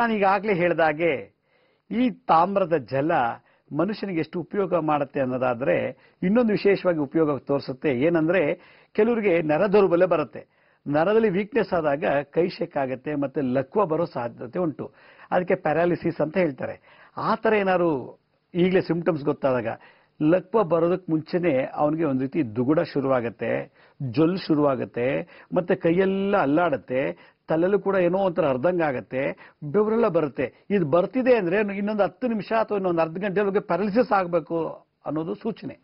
ನಾನು ಈಗಾಗಲೇ ಹೇಳಿದಾಗೆ ಈ ತಾಮ್ರದ ಜಲ ಮನುಷ್ಯನಿಗೆ ಎಷ್ಟು ಉಪಯೋಗ ಮಾಡುತ್ತೆ ಅನ್ನೋದಾದ್ರೆ ಇನ್ನೊಂದು ವಿಶೇಷವಾಗಿ ಉಪಯೋಗ ತೋರಿಸುತ್ತೆ ಏನಂದ್ರೆ ಕೆಲವರಿಗೆ ನರ ದೌರ್ಬಲ್ಯ ಬರುತ್ತೆ ನರದಲ್ಲಿ ವೀಕ್ನೆಸ್ ಆದಾಗ ಕೈ ಶೇಕ್ ಆಗುತ್ತೆ ಮತ್ತೆ ಲಕ್ವ ಬರೋ ಸಾಧ್ಯತೆ ಉಂಟು ಅದಕ್ಕೆ ಪ್ಯಾರಾಲಿಸಿಸ್ ಅಂತ ಹೇಳ್ತಾರೆ ಆ ಥರ ಏನಾದ್ರು ಈಗಲೇ ಸಿಂಪ್ಟಮ್ಸ್ ಗೊತ್ತಾದಾಗ ಲಕ್ವ ಬರೋದಕ್ಕೆ ಮುಂಚೆನೆ ಅವನಿಗೆ ಒಂದು ರೀತಿ ದುಗುಡ ಶುರುವಾಗತ್ತೆ ಜೊಲ್ ಶುರುವಾಗತ್ತೆ ಮತ್ತೆ ಕೈಯೆಲ್ಲ ಅಲ್ಲಾಡತ್ತೆ ತಲೆಲ್ಲೂ ಕೂಡ ಏನೋ ಒಂಥರ ಅರ್ಧಂಗ ಆಗತ್ತೆ ಬೆವರೆಲ್ಲ ಬರುತ್ತೆ ಇದು ಬರ್ತಿದೆ ಅಂದ್ರೆ ಇನ್ನೊಂದು ಹತ್ತು ನಿಮಿಷ ಅಥವಾ ಇನ್ನೊಂದು ಅರ್ಧ ಗಂಟೆವರೆಗೆ ಪ್ಯಾರಾಲಿಸಿಸ್ ಆಗಬೇಕು ಅನ್ನೋದು ಸೂಚನೆ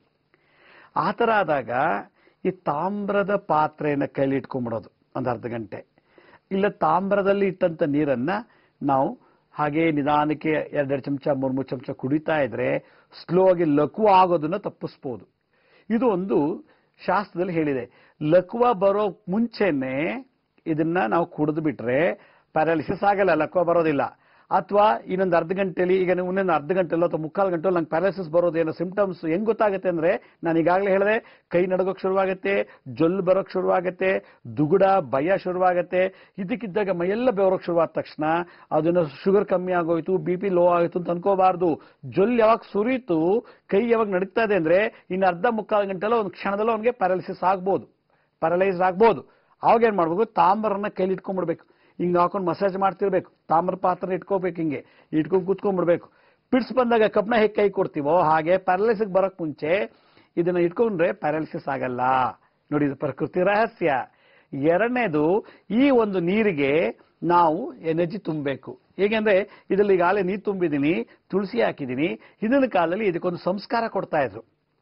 ಆ ಥರ ಆದಾಗ ಈ ತಾಮ್ರದ ಪಾತ್ರೆಯನ್ನು ಕೈಲಿ ಇಟ್ಕೊಂಡ್ಬಿಡೋದು ಒಂದು ಅರ್ಧ ಗಂಟೆ ಇಲ್ಲ ತಾಮ್ರದಲ್ಲಿ ಇಟ್ಟಂತ ನೀರನ್ನ ನಾವು ಹಾಗೆ ನಿಧಾನಕ್ಕೆ ಎರಡೆರಡು ಚಮಚ ಮೂರು ಮೂರು ಚಮಚ ಕುಡಿತಾ ಇದ್ರೆ ಸ್ಲೋ ಆಗಿ ಲಘು ಆಗೋದನ್ನ ತಪ್ಪಿಸ್ಬೋದು ಇದು ಒಂದು ಶಾಸ್ತ್ರದಲ್ಲಿ ಹೇಳಿದೆ ಲಕ್ವ ಬರೋ ಮುಂಚೆನೆ ಇದನ್ನ ನಾವು ಕುಡಿದು ಬಿಟ್ರೆ ಪ್ಯಾರಾಲಿಸಿಸ್ ಆಗಲ್ಲ ಲಕ್ವ ಬರೋದಿಲ್ಲ ಅಥವಾ ಇನ್ನೊಂದು ಅರ್ಧ ಗಂಟೆಲಿ ಈಗ ನೀವು ಇನ್ನೊಂದು ಅರ್ಧ ಗಂಟೆಲ್ಲ ಅಥವಾ ಮುಕ್ಕಾಲು ಗಂಟೆಲಿ ನಂಗೆ ಪ್ಯಾರಾಲಿಸಿಸ್ ಬರೋದೇನೋ ಸಿಂಪ್ಟಮ್ಸ್ ಹೆಂಗ್ ಗೊತ್ತಾಗುತ್ತೆ ಅಂದ್ರೆ ನಾನು ಈಗಾಗಲೇ ಹೇಳಿದೆ ಕೈ ನಡಗೋಕ್ ಶುರುವಾಗುತ್ತೆ ಜೊಲ್ ಬರೋಕ್ ಶುರುವಾಗುತ್ತೆ ದುಗುಡ ಭಯ ಶುರುವಾಗುತ್ತೆ ಇದಕ್ಕಿದ್ದಾಗ ಮೈಯೆಲ್ಲ ಬೆವರೋಕ್ ಶುರುವಾದ ತಕ್ಷಣ ಅದನ್ನ ಶುಗರ್ ಕಮ್ಮಿ ಆಗೋಯ್ತು ಬಿ ಪಿ ಲೋ ಆಗೋಯ್ತು ಅಂತ ಅನ್ಕೋಬಾರ್ದು ಜೊಲ್ ಯಾವಾಗ ಸುರಿತು ಕೈ ಯಾವಾಗ ನಡೀತಾ ಇದೆ ಅಂದ್ರೆ ಇನ್ನು ಅರ್ಧ ಮುಕ್ಕಾಲು ಗಂಟೆಲ್ಲ ಒಂದು ಕ್ಷಣದಲ್ಲೂ ಅವನಿಗೆ ಪ್ಯಾರಾಲಿಸಿಸ್ ಆಗ್ಬೋದು ಪ್ಯಾರಲೈಸ್ ಆಗ್ಬೋದು ಅವಾಗ ಏನ್ ಮಾಡ್ಬೇಕು ತಾಮ್ರನ್ನ ಕೈಲಿ ಇಟ್ಕೊಂಡ್ಬಿಡ್ಬೇಕು ಹಿಂಗ್ ಹಾಕೊಂಡು ಮಸಾಜ್ ಮಾಡ್ತಿರ್ಬೇಕು ತಾಮ್ರ ಪಾತ್ರ ಇಟ್ಕೋಬೇಕು ಹಿಂಗೆ ಇಟ್ಕೊಂಡು ಕೂತ್ಕೊಂಡ್ಬಿಡ್ಬೇಕು ಪಿಡ್ಸ್ ಬಂದಾಗ ಕಬ್ನ ಹೇಗೆ ಕೈ ಕೊಡ್ತೀವೋ ಹಾಗೆ ಪ್ಯಾರಲೈಸಿಸ್ ಬರಕ್ ಮುಂಚೆ ಇದನ್ನ ಇಟ್ಕೊಂಡ್ರೆ ಪ್ಯಾರಾಲಿಸಿಸ್ ಆಗಲ್ಲ ನೋಡಿ ಇದು ಪ್ರಕೃತಿ ರಹಸ್ಯ ಎರಡನೇದು ಈ ಒಂದು ನೀರಿಗೆ ನಾವು ಎನರ್ಜಿ ತುಂಬಬೇಕು ಹೇಗೆಂದ್ರೆ ಇದರಲ್ಲಿ ಈಗಾಗಲೇ ನೀರು ತುಂಬಿದ್ದೀನಿ ತುಳಸಿ ಹಾಕಿದ್ದೀನಿ ಹಿಂದಿನ ಕಾಲದಲ್ಲಿ ಇದಕ್ಕೊಂದು ಸಂಸ್ಕಾರ ಕೊಡ್ತಾ ಇದ್ರು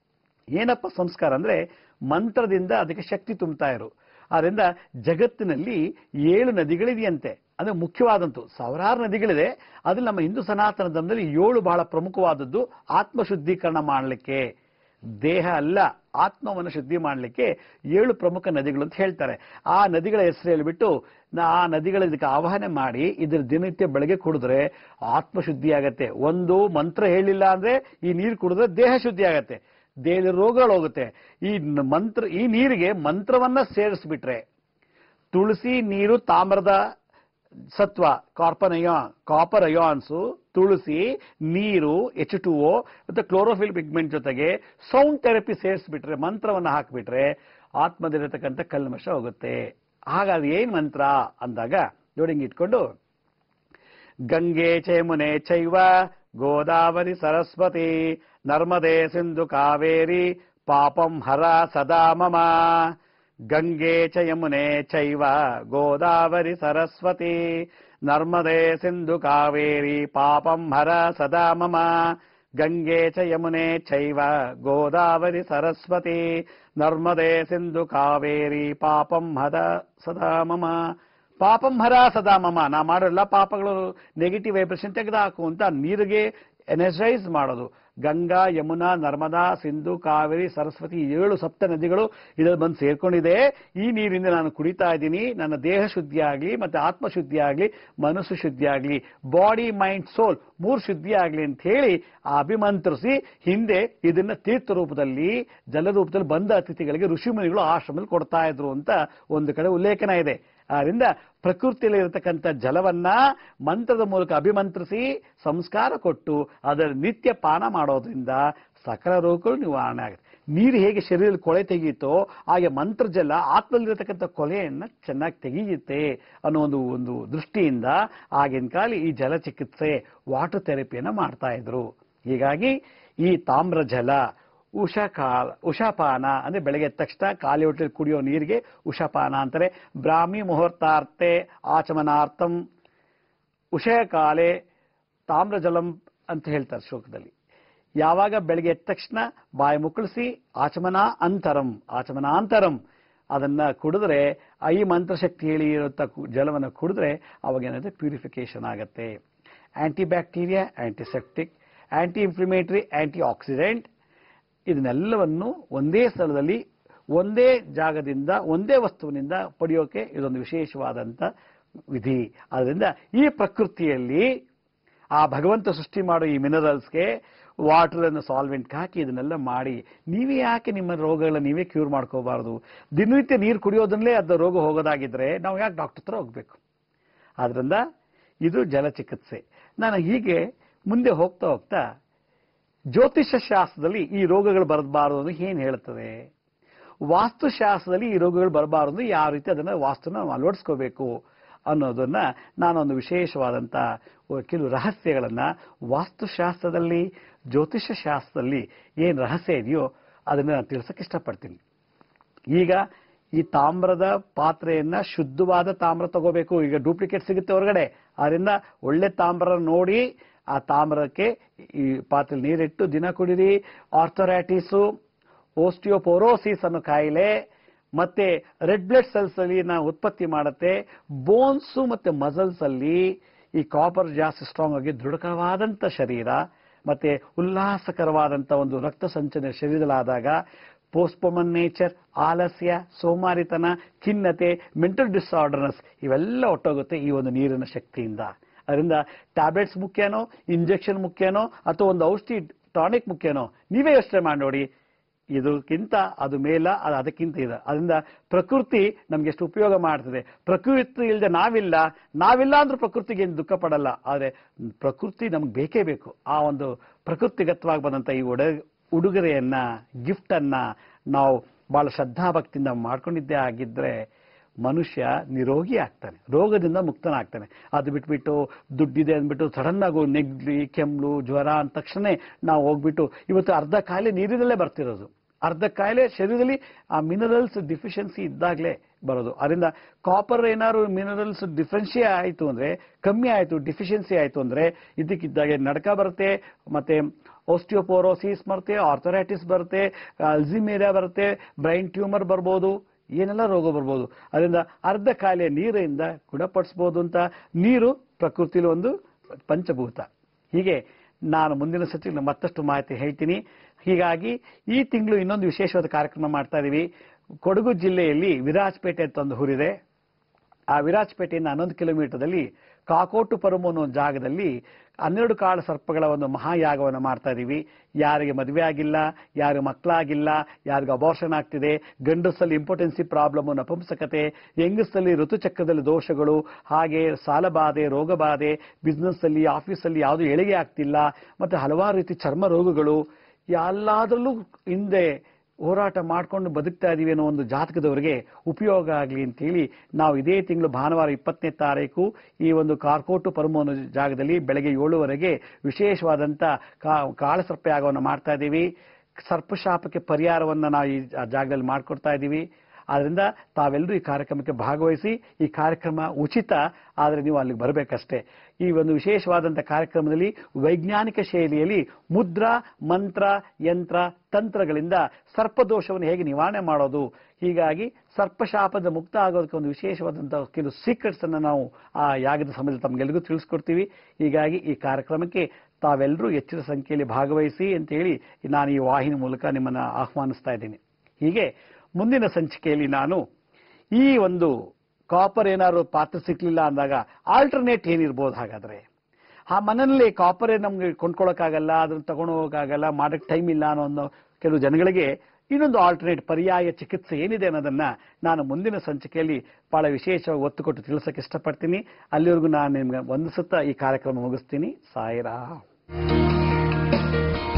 ಏನಪ್ಪ ಸಂಸ್ಕಾರ ಅಂದ್ರೆ ಮಂತ್ರದಿಂದ ಅದಕ್ಕೆ ಶಕ್ತಿ ತುಂಬ್ತಾ ಇರು ಆದ್ರಿಂದ ಜಗತ್ತಿನಲ್ಲಿ ಏಳು ನದಿಗಳಿದೆಯಂತೆ ಅಂದ್ರೆ ಮುಖ್ಯವಾದಂತು ಸಾವಿರಾರು ನದಿಗಳಿದೆ ಅದ್ರಲ್ಲಿ ನಮ್ಮ ಹಿಂದೂ ಸನಾತನ ಧರ್ಮದಲ್ಲಿ ಏಳು ಬಹಳ ಪ್ರಮುಖವಾದದ್ದು ಆತ್ಮ ಶುದ್ಧೀಕರಣ ಮಾಡಲಿಕ್ಕೆ ದೇಹ ಅಲ್ಲ ಆತ್ಮವನ್ನು ಶುದ್ಧಿ ಮಾಡಲಿಕ್ಕೆ ಏಳು ಪ್ರಮುಖ ನದಿಗಳು ಅಂತ ಹೇಳ್ತಾರೆ ಆ ನದಿಗಳ ಹೆಸರು ಹೇಳ್ಬಿಟ್ಟು ನಾ- ಆ ನದಿಗಳ ಇದಕ್ಕೆ ಆವಾಹನೆ ಮಾಡಿ ಇದ್ರ ದಿನನಿತ್ಯ ಬೆಳಗ್ಗೆ ಕುಡಿದ್ರೆ ಆತ್ಮ ಶುದ್ಧಿ ಆಗತ್ತೆ ಒಂದು ಮಂತ್ರ ಹೇಳಿಲ್ಲ ಅಂದ್ರೆ ಈ ನೀರು ಕುಡಿದ್ರೆ ದೇಹ ಶುದ್ಧಿ ಆಗತ್ತೆ ದೇಹದ ರೋಗಗಳು ಹೋಗುತ್ತೆ ಈ ನ- ಮಂತ್ರ ಈ ನೀರಿಗೆ ಮಂತ್ರವನ್ನ ಸೇರಿಸ್ಬಿಟ್ರೆ ತುಳಸಿ ನೀರು ತಾಮ್ರದ ಸತ್ವ ಕಾರ್ಪನ್ ಅಯಾನ್ ಕಾಪರ್ ಅಯಾನ್ಸು ತುಳಸಿ ನೀರು ಎಚ್ ಟು ಓ ಮತ್ತೆ ಕ್ಲೋರೋಫಿಲ್ ಪಿಗ್ಮೆಂಟ್ ಜೊತೆಗೆ ಸೌಂಡ್ ಥೆರಪಿ ಸೇರಿಸ್ಬಿಟ್ರೆ ಮಂತ್ರವನ್ನ ಹಾಕ್ಬಿಟ್ರೆ ಆತ್ಮದಲ್ಲಿರತಕ್ಕಂಥ ಕಲ್ಮಶ ಹೋಗುತ್ತೆ ಹಾಗಾದ್ರೆ ಏನ್ ಮಂತ್ರ ಅಂದಾಗ ನೋಡಿ ಹಿಂಗೆ ಇಟ್ಕೊಂಡು ಗಂಗೆ ಚೈಮುನೆ ಚೈವ ಗೋದಾವರಿ ಸರಸ್ವತಿ ನರ್ಮದೆ ಸಿಂಧು ಕಾವೇರಿ ಪಾಪಂ ಹರ ಸದಾ ಮಮ ಗಂಗೆ ಚ ಯಮುನೆ ಚೈವ ಗೋದಾವರಿ ಸರಸ್ವತಿ ನರ್ಮದೆ ಸಿಂಧು ಕಾವೇರಿ ಪಾಪಂ ಹರ ಸದಾ ಮಮ ಗಂಗೆ ಚ ಯಮುನೆ ಚೈವ ಗೋದಾವರಿ ಸರಸ್ವತಿ ನರ್ಮದೆ ಸಿಂಧು ಕಾವೇರಿ ಪಾಪಂ ಹದ ಸದಾ ಮಮ ಪಾಪಂ ಹರ ಸದಾ ಮಮ ನಾ ಮಾಡೋ ಎಲ್ಲ ಪಾಪಗಳು ನೆಗೆಟಿವ್ ವೈಬ್ರೇಷನ್ ತೆಗೆದುಹಾಕು ಅಂತ ನೀರಿಗೆ ಎನರ್ಜೈಸ್ ಮಾಡೋದು ಗಂಗಾ ಯಮುನಾ ನರ್ಮದಾ ಸಿಂಧು ಕಾವೇರಿ ಸರಸ್ವತಿ ಈ ಏಳು ಸಪ್ತ ನದಿಗಳು ಇದರಲ್ಲಿ ಬಂದು ಸೇರ್ಕೊಂಡಿದೆ ಈ ನೀರಿಂದ ನಾನು ಕುಡಿತಾ ಇದ್ದೀನಿ ನನ್ನ ದೇಹ ಶುದ್ಧಿ ಆಗಲಿ ಮತ್ತೆ ಆತ್ಮ ಶುದ್ಧಿ ಆಗಲಿ ಮನಸ್ಸು ಶುದ್ಧಿ ಆಗಲಿ ಬಾಡಿ ಮೈಂಡ್ ಸೋಲ್ ಮೂರು ಶುದ್ಧಿ ಆಗಲಿ ಅಂತ ಹೇಳಿ ಆ ಅಭಿಮಂತ್ರಿಸಿ ಹಿಂದೆ ಇದನ್ನ ತೀರ್ಥ ರೂಪದಲ್ಲಿ ಜಲ ರೂಪದಲ್ಲಿ ಬಂದ ಅತಿಥಿಗಳಿಗೆ ಋಷಿಮುನಿಗಳು ಆಶ್ರಮದಲ್ಲಿ ಕೊಡ್ತಾ ಇದ್ರು ಅಂತ ಒಂದು ಕಡೆ ಉಲ್ಲೇಖನ ಇದೆ ಆದ್ರಿಂದ ಪ್ರಕೃತಿಯಲ್ಲಿ ಇರತಕ್ಕಂಥ ಜಲವನ್ನ ಮಂತ್ರದ ಮೂಲಕ ಅಭಿಮಂತ್ರಿಸಿ ಸಂಸ್ಕಾರ ಕೊಟ್ಟು ಅದರ ನಿತ್ಯ ಪಾನ ಮಾಡೋದ್ರಿಂದ ಸಕಲ ರೋಗಗಳು ನಿವಾರಣೆ ಆಗುತ್ತೆ ನೀರು ಹೇಗೆ ಶರೀರದಲ್ಲಿ ಕೊಳೆ ತೆಗೆಯುತ್ತೋ ಹಾಗೆ ಮಂತ್ರಜಲ ಆತ್ಮದಲ್ಲಿರತಕ್ಕಂಥ ಕೊಲೆಯನ್ನ ಚೆನ್ನಾಗಿ ತೆಗೆಯುತ್ತೆ ಅನ್ನೋ ಒಂದು ಒಂದು ದೃಷ್ಟಿಯಿಂದ ಆಗಿನ ಕಾಲ ಈ ಜಲ ಚಿಕಿತ್ಸೆ ವಾಟರ್ ಥೆರಪಿಯನ್ನ ಮಾಡ್ತಾ ಇದ್ರು ಹೀಗಾಗಿ ಈ ತಾಮ್ರ ಜಲ ಉಷಕಾಲ ಉಷಾಪಾನ ಅಂದ್ರೆ ಬೆಳಗ್ಗೆ ಎದ್ದ ತಕ್ಷಣ ಖಾಲಿ ಹೊಟ್ಟೆಲಿ ಕುಡಿಯೋ ನೀರಿಗೆ ಉಷಪಾನ ಅಂತಾರೆ ಬ್ರಾಹ್ಮಿ ಮುಹೂರ್ತಾರ್ತೆ ಆಚಮನಾರ್ಥಂ ಉಷಯಕಾಲೆ ತಾಮ್ರಜಲಂ ಅಂತ ಹೇಳ್ತಾರೆ ಶ್ಲೋಕದಲ್ಲಿ ಯಾವಾಗ ಬೆಳಗ್ಗೆ ಎದ್ದ ತಕ್ಷಣ ಬಾಯಿ ಮುಕ್ಕಳಿಸಿ ಆಚಮನ ಅಂತರಂ ಆಚಮನಾಂತರಂ ಅದನ್ನ ಕುಡಿದ್ರೆ ಈ ಮಂತ್ರಶಕ್ತಿ ಹೇಳಿ ಇರುತ್ತ ಜಲವನ್ನು ಕುಡಿದ್ರೆ ಅವಾಗ ಏನಾಗುತ್ತೆ ಪ್ಯೂರಿಫಿಕೇಶನ್ ಆಗತ್ತೆ anti bacteria antiseptic anti inflammatory anti oxidant ಇದನ್ನೆಲ್ಲವನ್ನು ಒಂದೇ ಸ್ಥಳದಲ್ಲಿ ಒಂದೇ ಜಾಗದಿಂದ ಒಂದೇ ವಸ್ತುವಿನಿಂದ ಪಡೆಯೋಕೆ ಇದೊಂದು ವಿಶೇಷವಾದಂಥ ವಿಧಿ ಆದ್ದರಿಂದ ಈ ಪ್ರಕೃತಿಯಲ್ಲಿ ಆ ಭಗವಂತ ಸೃಷ್ಟಿ ಮಾಡೋ ಈ ಮಿನರಲ್ಸ್ಗೆ ವಾಟರ್ ಅನ್ನು ಸಾಲ್ವೆಂಟ್ ಹಾಕಿ ಇದನ್ನೆಲ್ಲ ಮಾಡಿ ನೀವೇ ಯಾಕೆ ನಿಮ್ಮ ರೋಗಗಳನ್ನ ನೀವೇ ಕ್ಯೂರ್ ಮಾಡ್ಕೋಬಾರ್ದು ದಿನನಿತ್ಯ ನೀರು ಕುಡಿಯೋದನ್ನೇ ಅದು ರೋಗ ಹೋಗೋದಾಗಿದ್ರೆ ನಾವು ಯಾಕೆ ಡಾಕ್ಟರ್ ಹತ್ರ ಹೋಗ್ಬೇಕು ಆದ್ರಿಂದ ಇದು ಜಲಚಿಕಿತ್ಸೆ ನಾನು ಹೀಗೆ ಮುಂದೆ ಹೋಗ್ತಾ ಹೋಗ್ತಾ ಜ್ಯೋತಿಷ್ಯ ಶಾಸ್ತ್ರದಲ್ಲಿ ಈ ರೋಗಗಳು ಬರಬಾರದು ಅಂತ ಏನು ಹೇಳ್ತದೆ ವಾಸ್ತುಶಾಸ್ತ್ರದಲ್ಲಿ ಈ ರೋಗಗಳು ಬರಬಾರದು ಯಾವ ರೀತಿ ಅದನ್ನ ವಾಸ್ತುನ ನಾವು ಅಳವಡಿಸ್ಕೋಬೇಕು ಅನ್ನೋದನ್ನ ನಾನೊಂದು ವಿಶೇಷವಾದಂಥ ಕೆಲವು ರಹಸ್ಯಗಳನ್ನ ವಾಸ್ತುಶಾಸ್ತ್ರದಲ್ಲಿ ಜ್ಯೋತಿಷ್ಯ ಶಾಸ್ತ್ರದಲ್ಲಿ ಏನು ರಹಸ್ಯ ಇದೆಯೋ ಅದನ್ನ ನಾನು ತಿಳಿಸಕ್ಕೆ ಇಷ್ಟಪಡ್ತೀನಿ ಈಗ ಈ ತಾಮ್ರದ ಪಾತ್ರೆಯನ್ನ ಶುದ್ಧವಾದ ತಾಮ್ರ ತಗೋಬೇಕು ಈಗ ಡೂಪ್ಲಿಕೇಟ್ ಸಿಗುತ್ತೆ ಹೊರಗಡೆ ಅದರಿಂದ ಒಳ್ಳೆ ತಾಮ್ರ ನೋಡಿ ಆ ತಾಮ್ರಕ್ಕೆ ಈ ಪಾತ್ರೆ ನೀರಿಟ್ಟು ದಿನ ಕುಡಿರಿ ಆರ್ಥೊರೈಟಿಸು ಓಸ್ಟಿಯೋಪೋರೋಸಿಸ್ ಅನ್ನೋ ಕಾಯಿಲೆ ಮತ್ತೆ ರೆಡ್ ಬ್ಲಡ್ ಸೆಲ್ಸ್ ಅಲ್ಲಿ ನಾ ಉತ್ಪತ್ತಿ ಮಾಡುತ್ತೆ ಬೋನ್ಸು ಮತ್ತೆ ಮಸಲ್ಸ್ ಅಲ್ಲಿ ಈ ಕಾಪರ್ ಜಾಸ್ತಿ ಸ್ಟ್ರಾಂಗ್ ಆಗಿ ದೃಢಕರವಾದಂತ ಶರೀರ ಮತ್ತೆ ಉಲ್ಲಾಸಕರವಾದಂತ ಒಂದು ರಕ್ತ ಸಂಚಲನ ಶರೀರದಲ್ಲಾದಾಗ ಪೋಸ್ಟ್ಪೋಮನ್ ನೇಚರ್ ಆಲಸ್ಯ ಸೋಮಾರಿತನ ಖಿನ್ನತೆ ಮೆಂಟಲ್ ಡಿಸಾರ್ಡರ್ನೆಸ್ ಇವೆಲ್ಲ ಒಟ್ಟೋಗುತ್ತೆ ಈ ಒಂದು ನೀರಿನ ಶಕ್ತಿಯಿಂದ ಅದರಿಂದ ಟ್ಯಾಬ್ಲೆಟ್ಸ್ ಮುಖ್ಯನೋ ಇಂಜೆಕ್ಷನ್ ಮುಖ್ಯನೋ ಅಥವಾ ಒಂದು ಔಷಧಿ ಟಾನಿಕ್ ಮುಖ್ಯನೋ ನೀವೇ ಯೋಚನೆ ಮಾಡಿ ನೋಡಿ ಇದಕ್ಕಿಂತ ಅದು ಮೇಲ ಅದು ಅದಕ್ಕಿಂತ ಇದೆ ಅದರಿಂದ ಪ್ರಕೃತಿ ನಮ್ಗೆ ಎಷ್ಟು ಉಪಯೋಗ ಮಾಡ್ತದೆ ಪ್ರಕೃತಿ ಇಲ್ಲದೆ ನಾವಿಲ್ಲ ನಾವಿಲ್ಲ ಅಂದ್ರೆ ಪ್ರಕೃತಿಗೆ ಏನು ದುಃಖ ಪಡಲ್ಲ ಆದರೆ ಪ್ರಕೃತಿ ನಮ್ಗೆ ಬೇಕೇ ಬೇಕು ಆ ಒಂದು ಪ್ರಕೃತಿಗತವಾಗಿ ಬಂದಂತ ಈ ಉಡ ಉಡುಗೊರೆಯನ್ನ ಗಿಫ್ಟ್ ಅನ್ನ ನಾವು ಬಹಳ ಶ್ರದ್ಧಾಭಕ್ತಿಯಿಂದ ಮಾಡ್ಕೊಂಡಿದ್ದೇ ಆಗಿದ್ರೆ ಮನುಷ್ಯ ನಿರೋಗಿ ಆಗ್ತಾನೆ ರೋಗದಿಂದ ಮುಕ್ತನಾಗ್ತಾನೆ ಅದು ಬಿಟ್ಬಿಟ್ಟು ದುಡ್ಡಿದೆ ಅಂದ್ಬಿಟ್ಟು ಸಡನ್ ಆಗಿ ನೆಗ್ಲಿ ಕೆಮ್ಮಲು ಜ್ವರ ಅಂದ ತಕ್ಷಣ ನಾವು ಹೋಗ್ಬಿಟ್ಟು ಇವತ್ತು ಅರ್ಧ ಕಾಯಿಲೆ ನೀರಿನಲ್ಲೇ ಬರ್ತಿರೋದು ಅರ್ಧ ಕಾಯಿಲೆ ಶರೀರದಲ್ಲಿ ಆ ಮಿನರಲ್ಸ್ ಡಿಫಿಷಿಯನ್ಸಿ ಇದ್ದಾಗಲೇ ಬರೋದು ಅದರಿಂದ ಕಾಪರ್ ಏನಾದ್ರು ಮಿನರಲ್ಸ್ ಡಿಫ್ರೆನ್ಷಿ ಆಯಿತು ಅಂದ್ರೆ ಕಮ್ಮಿ ಆಯಿತು ಡಿಫಿಷಿಯನ್ಸಿ ಆಯಿತು ಅಂದ್ರೆ ಇದಕ್ಕಿದ್ದಾಗೆ ನಡಕ ಬರುತ್ತೆ ಮತ್ತೆ ಓಸ್ಟಿಯೋಪೋರೋಸಿಸ್ ಬರುತ್ತೆ ಆರ್ಥೊರೈಟಿಸ್ ಬರುತ್ತೆ ಅಲ್ಸಿಮೇರಿಯಾ ಬರುತ್ತೆ ಬ್ರೈನ್ ಟ್ಯೂಮರ್ ಬರ್ಬೋದು ಏನೆಲ್ಲ ರೋಗ ಬರ್ಬೋದು ಅದರಿಂದ ಅರ್ಧ ಕಾಯಿಲೆ ನೀರಿಂದ ಗುಣಪಡಿಸ್ಬೋದು ಅಂತ ನೀರು ಪ್ರಕೃತಿಲಿ ಒಂದು ಪಂಚಭೂತ ಹೀಗೆ ನಾನು ಮುಂದಿನ ಸತಿ ಮತ್ತಷ್ಟು ಮಾಹಿತಿ ಹೇಳ್ತೀನಿ ಹೀಗಾಗಿ ಈ ತಿಂಗಳು ಇನ್ನೊಂದು ವಿಶೇಷವಾದ ಕಾರ್ಯಕ್ರಮ ಮಾಡ್ತಾ ಇದೀವಿ ಕೊಡಗು ಜಿಲ್ಲೆಯಲ್ಲಿ ವಿರಾಜಪೇಟೆ ಅಂತ ಒಂದು ಊರಿದೆ ಆ ವಿರಾಜಪೇಟೆಯಿಂದ ಹನ್ನೊಂದು ಕಿಲೋಮೀಟರ್ದಲ್ಲಿ ಕಾಕೋಟು ಪರಮು ಅನ್ನೋ ಜಾಗದಲ್ಲಿ ಹನ್ನೆರಡು ಕಾಳು ಸರ್ಪಗಳ ಒಂದು ಮಹಾಯಾಗವನ್ನು ಮಾಡ್ತಾ ಇದೀವಿ ಯಾರಿಗೆ ಮದುವೆ ಆಗಿಲ್ಲ ಯಾರಿಗೆ ಮಕ್ಕಳಾಗಿಲ್ಲ ಯಾರಿಗೆ ಅಬಾರ್ಷನ್ ಆಗ್ತಿದೆ ಗಂಡಸಲ್ಲಿ ಇಂಪಾರ್ಟೆನ್ಸಿ ಪ್ರಾಬ್ಲಮ್ ನಪುಂಸಕತೆ ಹೆಂಗಸಲ್ಲಿ ಋತುಚಕ್ರದಲ್ಲಿ ದೋಷಗಳು ಹಾಗೆ ಸಾಲಬಾಧೆ ರೋಗಬಾಧೆ ಬಿಸ್ನೆಸ್ ಅಲ್ಲಿ ಆಫೀಸಲ್ಲಿ ಯಾವುದು ಏಳಿಗೆ ಆಗ್ತಿಲ್ಲ ಮತ್ತೆ ಹಲವಾರು ರೀತಿ ಚರ್ಮ ರೋಗಗಳು ಎಲ್ಲಾದ್ರಲ್ಲೂ ಹಿಂದೆ ಹೋರಾಟ ಮಾಡ್ಕೊಂಡು ಬದುಕ್ತಾ ಇದೀವಿ ಅನ್ನೋ ಒಂದು ಜಾತಕದವರಿಗೆ ಉಪಯೋಗ ಆಗಲಿ ಅಂತೇಳಿ ನಾವು ಇದೇ ತಿಂಗಳು ಭಾನುವಾರ ಇಪ್ಪತ್ತನೇ ತಾರೀಕು ಈ ಒಂದು ಕಾರ್ಕೋಟು ಪರಮು ಅನ್ನೋ ಜಾಗದಲ್ಲಿ ಬೆಳಗ್ಗೆ ಏಳುವರೆಗೆ ವಿಶೇಷವಾದಂಥ ಕಾ ಕಾಳಸರ್ಪ ಯಾಗವನ್ನು ಮಾಡ್ತಾ ಇದ್ದೀವಿ ಸರ್ಪಶಾಪಕ್ಕೆ ಪರಿಹಾರವನ್ನು ನಾವು ಈ ಆ ಜಾಗದಲ್ಲಿ ಮಾಡ್ಕೊಡ್ತಾ ಇದ್ದೀವಿ ಆದ್ರಿಂದ ತಾವೆಲ್ಲರೂ ಈ ಕಾರ್ಯಕ್ರಮಕ್ಕೆ ಭಾಗವಹಿಸಿ ಈ ಕಾರ್ಯಕ್ರಮ ಉಚಿತ ಆದರೆ ನೀವು ಅಲ್ಲಿಗೆ ಬರಬೇಕಷ್ಟೇ ಈ ಒಂದು ವಿಶೇಷವಾದಂಥ ಕಾರ್ಯಕ್ರಮದಲ್ಲಿ ವೈಜ್ಞಾನಿಕ ಶೈಲಿಯಲ್ಲಿ ಮುದ್ರಾ ಮಂತ್ರ ಯಂತ್ರ ತಂತ್ರಗಳಿಂದ ಸರ್ಪದೋಷವನ್ನು ಹೇಗೆ ನಿವಾರಣೆ ಮಾಡೋದು ಹೀಗಾಗಿ ಸರ್ಪಶಾಪದ ಮುಕ್ತ ಆಗೋದಕ್ಕೆ ಒಂದು ವಿಶೇಷವಾದಂತಹ ಕೆಲವು ಸೀಕ್ರೆಟ್ಸ್ ಅನ್ನು ನಾವು ಆ ಯಾಗದ ಸಮಯದಲ್ಲಿ ತಮಗೆಲ್ಲರಿಗೂ ತಿಳಿಸ್ಕೊಡ್ತೀವಿ ಹೀಗಾಗಿ ಈ ಕಾರ್ಯಕ್ರಮಕ್ಕೆ ತಾವೆಲ್ಲರೂ ಹೆಚ್ಚಿನ ಸಂಖ್ಯೆಯಲ್ಲಿ ಭಾಗವಹಿಸಿ ಅಂತ ಹೇಳಿ ನಾನು ಈ ವಾಹಿನಿ ಮೂಲಕ ನಿಮ್ಮನ್ನ ಆಹ್ವಾನಿಸ್ತಾ ಇದ್ದೀನಿ ಹೀಗೆ ಮುಂದಿನ ಸಂಚಿಕೆಯಲ್ಲಿ ನಾನು ಈ ಒಂದು ಕಾಪರ್ ಏನಾದ್ರು ಪಾತ್ರ ಸಿಕ್ಲಿಲ್ಲ ಅಂದಾಗ ಆಲ್ಟರ್ನೇಟ್ ಏನಿರ್ಬೋದು ಹಾಗಾದ್ರೆ ಆ ಮನೆಯಲ್ಲಿ ಕಾಪರ್ ನಮ್ಗೆ ಕೊಂಡ್ಕೊಳಕ್ಕಾಗಲ್ಲ ಅದನ್ನ ತಗೊಂಡು ಹೋಗಕ್ಕಾಗಲ್ಲ ಮಾಡಕ್ ಟೈಮ್ ಇಲ್ಲ ಅನ್ನೋ ಒಂದು ಕೆಲವು ಜನಗಳಿಗೆ ಇನ್ನೊಂದು ಆಲ್ಟರ್ನೇಟ್ ಪರ್ಯಾಯ ಚಿಕಿತ್ಸೆ ಏನಿದೆ ಅನ್ನೋದನ್ನ ನಾನು ಮುಂದಿನ ಸಂಚಿಕೆಯಲ್ಲಿ ಬಹಳ ವಿಶೇಷವಾಗಿ ಒತ್ತು ಕೊಟ್ಟು ತಿಳಿಸಕ್ಕೆ ಇಷ್ಟಪಡ್ತೀನಿ ಅಲ್ಲಿವರೆಗೂ ನಾನು ನಿಮ್ಗೆ ವಂದಿಸುತ್ತಾ ಈ ಕಾರ್ಯಕ್ರಮ ಮುಗಿಸ್ತೀನಿ ಸಾಯಿರಾ